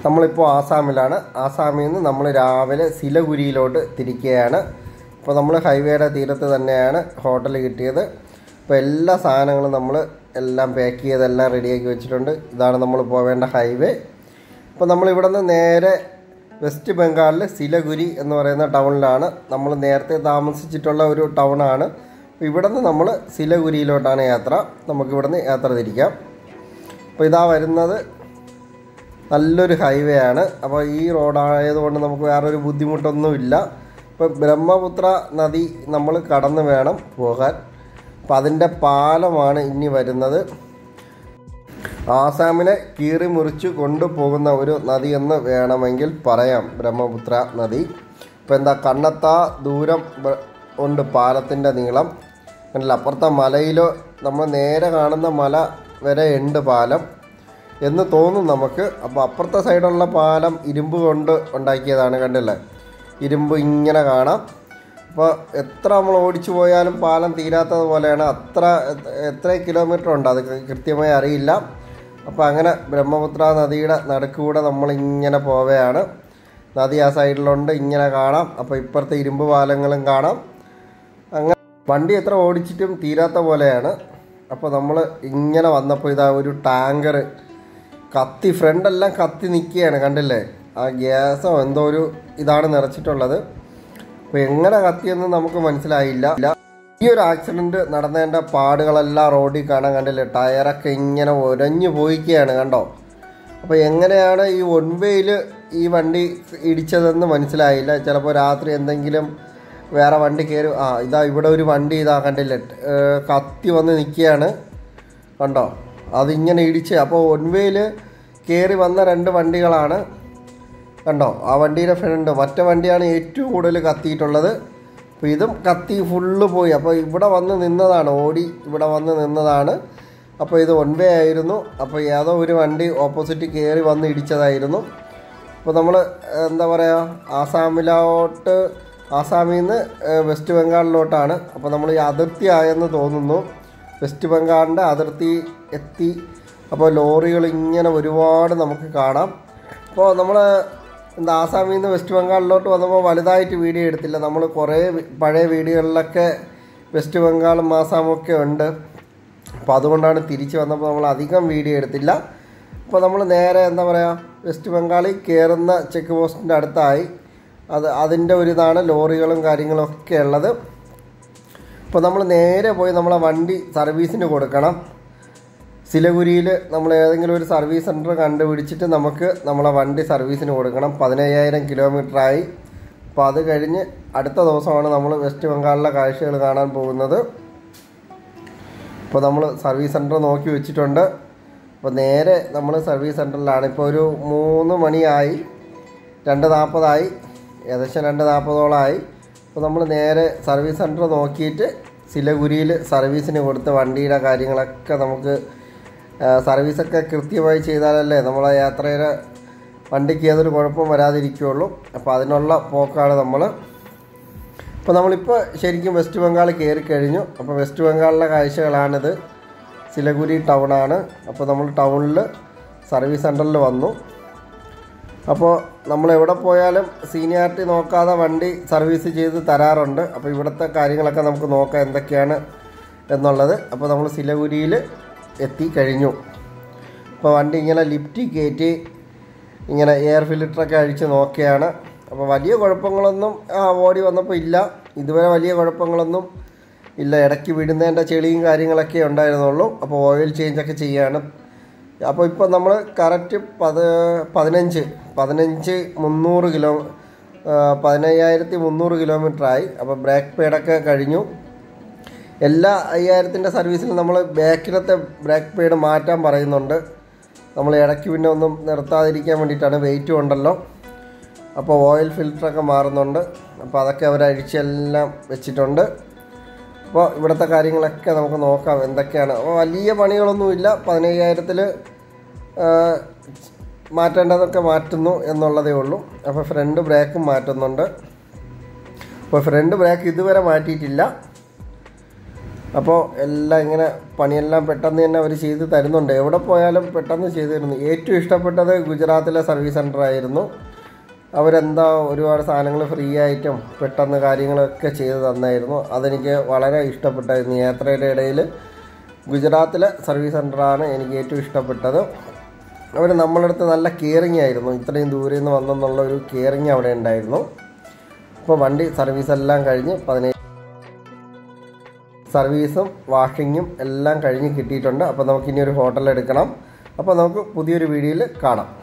നമ്മളിപ്പോൾ ആസാമിലാണ് ആസാമിൽ നിന്ന് നമ്മൾ രാവിലെ സിലഗുരിയിലോട്ട് തിരിക്കുകയാണ് അപ്പോൾ നമ്മൾ ഹൈവേയുടെ തീരത്ത് തന്നെയാണ് ഹോട്ടൽ കിട്ടിയത് അപ്പോൾ എല്ലാ സാധനങ്ങളും നമ്മൾ എല്ലാം പാക്ക് ചെയ്തെല്ലാം റെഡിയാക്കി വെച്ചിട്ടുണ്ട് ഇതാണ് നമ്മൾ പോവേണ്ട ഹൈവേ അപ്പോൾ നമ്മൾ ഇവിടെ നിന്ന് നേരെ വെസ്റ്റ് ബംഗാളിലെ സിലഗുരി എന്ന് പറയുന്ന ടൗണിലാണ് നമ്മൾ നേരത്തെ താമസിച്ചിട്ടുള്ള ഒരു ടൗണാണ് അപ്പോൾ ഇവിടെ നിന്ന് നമ്മൾ സിലഗുരിയിലോട്ടാണ് യാത്ര നമുക്ക് ഇവിടെ നിന്ന് യാത്ര തിരിക്കാം അപ്പോൾ ഇതാ വരുന്നത് നല്ലൊരു ഹൈവേ ആണ് അപ്പോൾ ഈ റോഡായതുകൊണ്ട് നമുക്ക് വേറൊരു ബുദ്ധിമുട്ടൊന്നുമില്ല ഇപ്പോൾ ബ്രഹ്മപുത്ര നദി നമ്മൾ കടന്ന് വേണം പോകാൻ അപ്പോൾ അതിൻ്റെ പാലമാണ് ഇനി വരുന്നത് ആസാമിനെ കീറി മുറിച്ച് കൊണ്ടുപോകുന്ന ഒരു നദി എന്ന് വേണമെങ്കിൽ പറയാം ബ്രഹ്മപുത്ര നദി ഇപ്പോൾ എന്താ കണ്ണത്താ ദൂരം ബ- ഉണ്ട് പാലത്തിൻ്റെ നീളം കണ്ടില്ല അപ്പുറത്തെ മലയിലോ നമ്മൾ നേരെ കാണുന്ന മല വരെ ഉണ്ട് പാലം എന്ന് തോന്നും നമുക്ക് അപ്പോൾ അപ്പുറത്തെ സൈഡുള്ള പാലം ഇരുമ്പ് കൊണ്ട് ഉണ്ടാക്കിയതാണ് കണ്ടില്ലേ ഇരുമ്പ് ഇങ്ങനെ കാണാം അപ്പോൾ എത്ര നമ്മൾ ഓടിച്ചു പോയാലും പാലം തീരാത്തത് പോലെയാണ് അത്ര എ- എത്ര കിലോമീറ്റർ ഉണ്ട് അത് കൃത്യമായി അറിയില്ല അപ്പോൾ അങ്ങനെ ബ്രഹ്മപുത്ര നദിയുടെ നടുക്കൂടെ നമ്മളിങ്ങനെ പോവുകയാണ് നദി ആ സൈഡിലുണ്ട് ഇങ്ങനെ കാണാം അപ്പോൾ ഇപ്പുറത്തെ ഇരുമ്പ് പാലങ്ങളും കാണാം അങ്ങനെ വണ്ടി എത്ര ഓടിച്ചിട്ടും തീരാത്ത പോലെയാണ് അപ്പോൾ നമ്മൾ ഇങ്ങനെ വന്നപ്പോൾ ഇതാ ഒരു ടാങ്കർ കത്തി ഫ്രണ്ടെല്ലാം കത്തി നിൽക്കുകയാണ് കണ്ടില്ലേ ആ ഗ്യാസോ എന്തോ ഒരു ഇതാണ് നിറച്ചിട്ടുള്ളത് അപ്പോൾ എങ്ങനെ കത്തിയെന്ന് നമുക്ക് മനസ്സിലായില്ല ഇല്ല. ഈ ഒരു ആക്സിഡന്റ് നടന്നതിൻ്റെ പാടുകളെല്ലാം റോഡിൽ കാണാൻ കണ്ടില്ലേ ടയറൊക്കെ ഇങ്ങനെ ഒരഞ്ഞു പോയിക്കുകയാണ് കണ്ടോ അപ്പോൾ എങ്ങനെയാണ് ഈ വൺ വേയിൽ ഈ വണ്ടി ഇടിച്ചതെന്ന് മനസ്സിലായില്ല ചിലപ്പോൾ രാത്രി എന്തെങ്കിലും വേറെ വണ്ടി കയറി ആ ഇതാ ഇവിടെ ഒരു വണ്ടി ഇതാ കണ്ടില്ലേ ഏ, കത്തി വന്ന് നിൽക്കുകയാണ് കണ്ടോ അതിങ്ങനെ ഇടിച്ച് അപ്പോൾ വൺ വേയിൽ കയറി വന്ന രണ്ട് വണ്ടികളാണ് കണ്ടോ ആ വണ്ടിയുടെ ഫ്രണ്ട് മറ്റേ വണ്ടിയാണ് ഏറ്റവും കൂടുതൽ കത്തിയിട്ടുള്ളത് അപ്പോൾ ഇതും കത്തി ഫുള്ള് പോയി അപ്പോൾ ഇവിടെ വന്ന് നിന്നതാണ് ഓടി ഇവിടെ വന്ന് നിന്നതാണ് അപ്പോൾ ഇത് വൺ വേ ആയിരുന്നു അപ്പോൾ ഏതോ ഒരു വണ്ടി ഓപ്പോസിറ്റ് കയറി വന്ന് ഇടിച്ചതായിരുന്നു അപ്പോൾ നമ്മൾ എന്താ പറയുക ആസാമിലോട്ട് ആസാമിൽ നിന്ന് ഏഹ്, വെസ്റ്റ് ബംഗാളിലോട്ടാണ് അപ്പോൾ നമ്മൾ ഈ അതിർത്തി ആയെന്ന് തോന്നുന്നു വെസ്റ്റ് ബംഗാളിൻ്റെ അതിർത്തി എത്തി അപ്പോൾ ലോറികൾ ഇങ്ങനെ ഒരുപാട് നമുക്ക് കാണാം അപ്പോൾ നമ്മൾ എന്താ ആസാമിൽ നിന്ന് വെസ്റ്റ് ബംഗാളിലോട്ട് വന്നപ്പോൾ വലുതായിട്ട് വീഡിയോ എടുത്തില്ല നമ്മൾ കുറേ വി- പഴയ വീഡിയോകളിലൊക്കെ വെസ്റ്റ് ബംഗാളും ആസാമും ഒക്കെ ഉണ്ട് അപ്പോൾ അതുകൊണ്ടാണ് തിരിച്ച് വന്നപ്പോൾ നമ്മൾ അധികം വീഡിയോ എടുത്തില്ല അപ്പോൾ നമ്മൾ നേരെ എന്താ പറയുക വെസ്റ്റ് ബംഗാളിൽ കയറുന്ന ചെക്ക് പോസ്റ്റിൻ്റെ അടുത്തായി അത് അതിൻ്റെ ഒരു ഇതാണ് ലോറികളും കാര്യങ്ങളും ഒക്കെ ഉള്ളത് അപ്പോൾ നമ്മൾ നേരെ പോയി നമ്മളെ വണ്ടി സർവീസിന് കൊടുക്കണം സിലഗുരിയിൽ നമ്മൾ ഏതെങ്കിലും ഒരു സർവീസ് സെൻറ്റർ കണ്ടുപിടിച്ചിട്ട് നമുക്ക് നമ്മളെ വണ്ടി സർവീസിന് കൊടുക്കണം പതിനയ്യായിരം കിലോമീറ്ററായി അപ്പോൾ അത് കഴിഞ്ഞ് അടുത്ത ദിവസമാണ് നമ്മൾ വെസ്റ്റ് ബംഗാളിലെ കാഴ്ചകൾ കാണാൻ പോകുന്നത് ഇപ്പോൾ നമ്മൾ സർവീസ് സെൻറ്റർ നോക്കി വെച്ചിട്ടുണ്ട് അപ്പോൾ നേരെ നമ്മൾ സർവീസ് സെൻറ്ററിലാണ് ഇപ്പോൾ ഒരു മൂന്ന് മണിയായി രണ്ട് നാൽപ്പതായി ഏകദേശം രണ്ട് നാൽപ്പതോളമായി അപ്പോൾ നമ്മൾ നേരെ സർവീസ് സെൻറ്റർ നോക്കിയിട്ട് സിലഗുരിയിൽ സർവീസിന് കൊടുത്ത വണ്ടിയുടെ കാര്യങ്ങളൊക്കെ നമുക്ക് ആ, സർവീസൊക്കെ കൃത്യമായി ചെയ്താലല്ലേ നമ്മളെ യാത്രയുടെ വണ്ടിക്ക് ഏതൊരു കുഴപ്പം വരാതിരിക്കുകയുള്ളൂ അപ്പോൾ അതിനുള്ള പോക്കാണ് നമ്മൾ അപ്പോൾ നമ്മളിപ്പോൾ ശരിക്കും വെസ്റ്റ് ബംഗാൾ കയറി കഴിഞ്ഞു അപ്പോൾ വെസ്റ്റ് ബംഗാളിലെ കാഴ്ചകളാണിത് സിലഗുരി ടൗണാണ് അപ്പോൾ നമ്മൾ ടൗണിൽ സർവീസ് സെൻറ്ററിൽ വന്നു അപ്പോൾ നമ്മൾ എവിടെ പോയാലും സീനിയാരിറ്റി നോക്കാതെ വണ്ടി സർവീസ് ചെയ്ത് തരാറുണ്ട് അപ്പോൾ ഇവിടുത്തെ കാര്യങ്ങളൊക്കെ നമുക്ക് നോക്കാം എന്തൊക്കെയാണ് എന്നുള്ളത് അപ്പോൾ നമ്മൾ സിലഗുരിയിൽ എത്തി കഴിഞ്ഞു അപ്പോൾ വണ്ടി ഇങ്ങനെ ലിഫ്റ്റ് കയറ്റി ഇങ്ങനെ എയർ ഫിൽറ്ററൊക്കെ അഴിച്ച് നോക്കിയാണ് അപ്പോൾ വലിയ കുഴപ്പങ്ങളൊന്നും ആ, ഓടി വന്നപ്പോൾ ഇല്ല ഇതുവരെ വലിയ കുഴപ്പങ്ങളൊന്നും ഇല്ല ഇടയ്ക്ക് വിടുന്നതിൻ്റെ ചെളിയും കാര്യങ്ങളൊക്കെ ഉണ്ടായിരുന്നുള്ളൂ അപ്പോൾ ഓയിൽ ചേഞ്ചൊക്കെ ചെയ്യാണ് അപ്പോൾ ഇപ്പോൾ നമ്മൾ കറക്റ്റ് പത് പതിനഞ്ച് പതിനഞ്ച് മുന്നൂറ് കിലോ ആ, പതിനയ്യായിരത്തി മുന്നൂറ് കിലോമീറ്ററായി അപ്പോൾ ബ്രേക്ക് പേഡൊക്കെ കഴിഞ്ഞു എല്ലാ അയ്യായിരത്തിൻ്റെ സർവീസിലും നമ്മൾ ബാക്കിലത്തെ ബ്രേക്ക് പേഡ് മാറ്റാൻ പറയുന്നുണ്ട് നമ്മൾ ഇടയ്ക്ക് പിന്നെ ഒന്നും നിർത്താതിരിക്കാൻ വേണ്ടിയിട്ടാണ് വെയിറ്റും ഉണ്ടല്ലോ അപ്പോൾ ഓയിൽ ഫിൽറ്ററൊക്കെ മാറുന്നുണ്ട് അപ്പോൾ അതൊക്കെ അവർ അഴിച്ചെല്ലാം വെച്ചിട്ടുണ്ട് അപ്പോൾ ഇവിടുത്തെ കാര്യങ്ങളൊക്കെ നമുക്ക് നോക്കാം എന്തൊക്കെയാണ് അപ്പോൾ വലിയ പണികളൊന്നുമില്ല പതിനയ്യായിരത്തിൽ മാറ്റേണ്ടതൊക്കെ മാറ്റുന്നു എന്നുള്ളതേ ഉള്ളൂ അപ്പോൾ ഫ്രണ്ട് ബ്രേക്കും മാറ്റുന്നുണ്ട് അപ്പോൾ ഫ്രണ്ട് ബ്രേക്ക് ഇതുവരെ മാറ്റിയിട്ടില്ല അപ്പോൾ എല്ലാം ഇങ്ങനെ പണിയെല്ലാം പെട്ടെന്ന് തന്നെ അവർ ചെയ്ത് തരുന്നുണ്ട് എവിടെ പോയാലും പെട്ടെന്ന് ചെയ്തു തരുന്നു ഏറ്റവും ഇഷ്ടപ്പെട്ടത് ഗുജറാത്തിലെ സർവീസ് സെൻ്റർ ആയിരുന്നു അവരെന്താ ഒരുപാട് സാധനങ്ങൾ ഫ്രീ ആയിട്ടും പെട്ടെന്ന് കാര്യങ്ങളൊക്കെ ചെയ്ത് തന്നായിരുന്നു അതെനിക്ക് വളരെ ഇഷ്ടപ്പെട്ടായിരുന്നു ഈ യാത്രയുടെ ഇടയിൽ ഗുജറാത്തിലെ സർവീസ് സെൻ്ററാണ് എനിക്ക് ഏറ്റവും ഇഷ്ടപ്പെട്ടത് അവർ നമ്മളടുത്ത് നല്ല കെയറിങ് ആയിരുന്നു ഇത്രയും ദൂരെ നിന്ന് വന്നെന്നുള്ള ഒരു കെയറിങ് അവിടെ ഉണ്ടായിരുന്നു അപ്പോൾ വണ്ടി സർവീസ് എല്ലാം കഴിഞ്ഞ് പതിനേഴ് സർവീസും വാഷിങ്ങും എല്ലാം കഴിഞ്ഞ് കിട്ടിയിട്ടുണ്ട് അപ്പോൾ നമുക്ക് ഇനി ഒരു ഹോട്ടൽ എടുക്കണം അപ്പോൾ നമുക്ക് പുതിയൊരു വീഡിയോയിൽ കാണാം